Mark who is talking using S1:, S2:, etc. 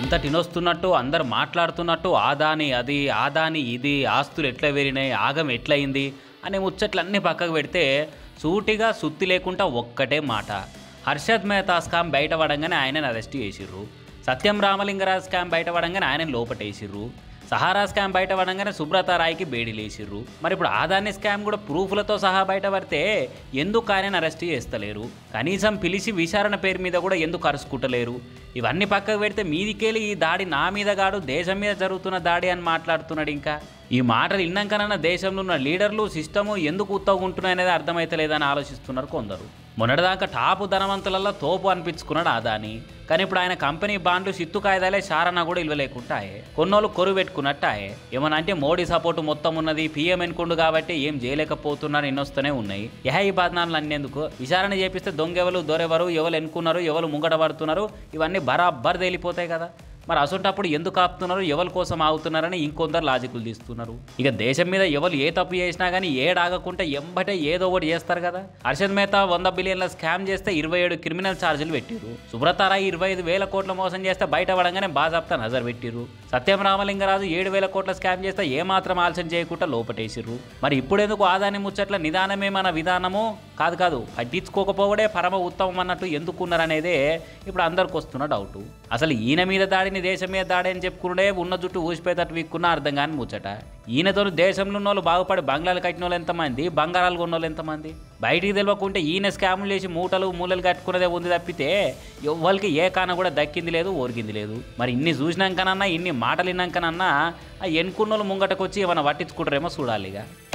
S1: అంత తినొస్తున్నట్టు అందరు మాట్లాడుతున్నట్టు ఆదాని అది ఆదాని ఇది ఆస్తులు ఎట్లా పెరిగినాయి ఆగం ఎట్లయింది అనే ముచ్చట్లన్నీ పక్కకు పెడితే సూటిగా సుత్తి లేకుండా ఒక్కటే మాట హర్షద్ మెహతా స్కామ్ బయటపడంగానే ఆయనను అరెస్ట్ చేసిర్రు సత్యం రామలింగరాజ్ స్కామ్ బయటపడంగానే ఆయనను లోపటేసిర్రు సహారా స్కామ్ బయటపడంగానే సుబ్రత రాయ్కి బేడీలేసిర్రు మరి ఇప్పుడు ఆదాని స్కామ్ కూడా ప్రూఫ్లతో సహా బయటపడితే ఎందుకు ఆయనను అరెస్ట్ చేస్తలేరు కనీసం పిలిచి విచారణ పేరు మీద కూడా ఎందుకు అరుచుకుంటలేరు ఇవన్నీ పక్కకు పెడితే మీదికెళ్ళి ఈ దాడి నా మీద కాదు దేశం మీద జరుగుతున్న దాడి అని మాట్లాడుతున్నాడు ఇంకా ఈ మాటలు విన్నాకనన్నా దేశంలో ఉన్న లీడర్లు సిస్టము ఎందుకు ఉత్తగుంటున్నాయనేది అర్థమైతలేదని ఆలోచిస్తున్నారు కొందరు మొన్నటిదాకా టాపు ధనవంతులలో తోపు అనిపించుకున్నాడు ఆదాని కానీ ఇప్పుడు ఆయన కంపెనీ బాండ్లు సిత్తు కాయిదాలే చారణ కూడా ఇవ్వలేకుంటాయే కొన్నోళ్ళు కొరువు పెట్టుకున్నట్టాయే ఏమన్నా అంటే మోడీ సపోర్టు మొత్తం ఉన్నది పీఎం ఎన్కుండు కాబట్టి ఏం చేయలేకపోతున్నారు ఎన్నొస్తూనే ఉన్నాయి యహ ఈ బాధనాలు అన్నేందుకు విచారణ చేపిస్తే దొంగెవరు దొరెవరు ఎవరు ఎన్నుకున్నారు ఎవరు ముంగట పడుతున్నారు ఇవన్నీ బరాబర్ తేలిపోతాయి కదా మరి అసొంటప్పుడు ఎందుకు ఆపుతున్నారు ఎవరి కోసం ఆగుతున్నారని ఇంకొందరు లాజికులు తీస్తున్నారు ఇక దేశం మీద ఎవరు ఏ తప్పు చేసినా కానీ ఏడాగకుంటే ఎంబటే ఏదో ఒకటి చేస్తారు కదా హర్షద్ మేహతా వంద బిలియన్ల స్కామ్ చేస్తే ఇరవై ఏడు క్రిమినల్ ఛార్జీలు పెట్టిరు సుబ్రతారాయ్ ఇరవై ఐదు వేల కోట్ల మోసం చేస్తే బయట పడంగానే బాజాప్తా నజర్ పెట్టిరు సత్యం రామలింగరాజు ఏడు వేల కోట్ల స్కామ్ చేస్తే ఏమాత్రం ఆలస్యం చేయకుండా లోపటేసిర్రు మరి ఇప్పుడెందుకు ఆదాని ముచ్చట్ల నిదానమే మన విధానము కాదు కాదు పట్టించుకోకపోవడే పరమ ఉత్తమం అన్నట్టు ఎందుకున్నారనేదే ఇప్పుడు అందరికి వస్తున్న డౌట్ అసలు ఈయన మీద దాడిని దేశం మీద దాడి అని చెప్పుకుంటే ఉన్న జుట్టు ఊసిపోయేటట్టు వీక్కున్నా అర్థం కాని ముచ్చట ఈయనతో దేశంలో ఉన్న వాళ్ళు బాగుపడి బంగ్లాలు కట్టిన వాళ్ళు ఎంతమంది బంగారాలు కొన్న వాళ్ళు ఎంతమంది బయటికి తెలియకుంటే ఈయన స్కాములు చేసి మూటలు మూలలు కట్టుకున్నదే ఉంది తప్పితే ఎవ్వరికి ఏ కాన కూడా దక్కింది లేదు ఓరిగింది లేదు మరి ఇన్ని చూసినాకనన్నా ఇన్ని మాటలు విన్నాకనన్నా ఆ ఎన్నుకున్న వాళ్ళు ముంగటకు వచ్చి ఏమైనా పట్టించుకుంటారేమో చూడాలి ఇక